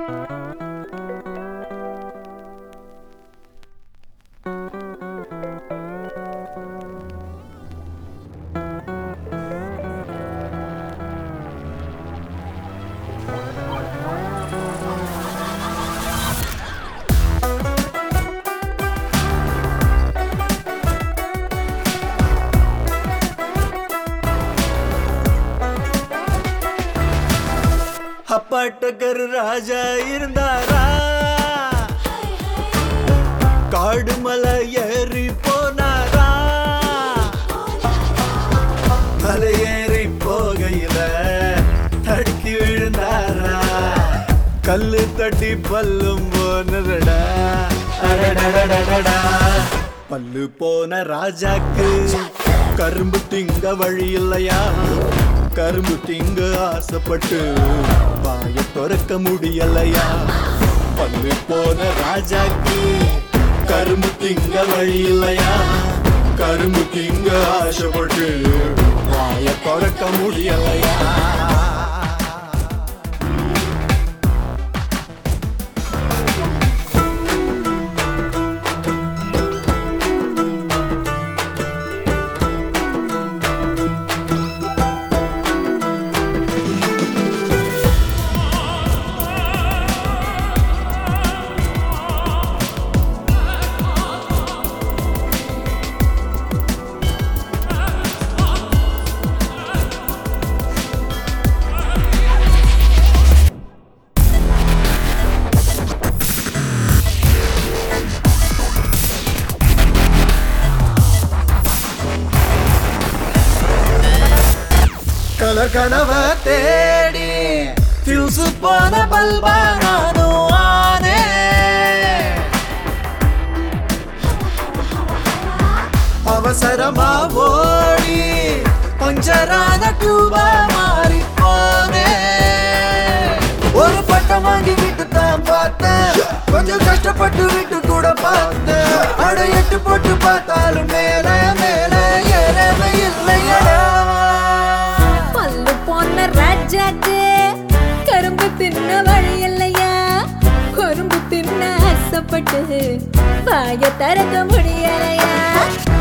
அப்பாட்டக்கரு ராஜா இருந்தாரா காடு மலை ஏறி போனாரா மலை ஏறி போகையில தடுக்கி விழுந்தாரா கல்லு தட்டி பல்லும் போனடா அடடடடடடா பல்லு போன ராஜாக்கு கரும்பு திங்க வழி இல்லையா கரும்பு திங்க ஆசைப்பட்டு வாய திறக்க முடியலையா பல்லு போன ராஜாக்கு கரும்பு திங்க வழி இல்லையா கரும்பு திங்க ஆசைப்பட்டு வாய திறக்க முடியலையா கலர் கனவ தேடி ஃபியூஸ் போன பல்பா நானும் ஆனே அவசரமா ஓடி பஞ்சரான டியூபா மாறி போனே ஒரு பட்டம் வாங்கி விட்டு தான் பார்த்தேன் கொஞ்சம் கஷ்டப்பட்டு விட்டு கூட பார்த்தேன் அட எட்டு போட்டு பார்த்தாலும் மேல மேல ஏறவே இல்லையடா பல்லு போன ராஜாக்கு கரும்பு தின்ன வழி இல்லையா கரும்பு தின்ன ஆசைப்பட்டு வாய திறக்க முடியலையா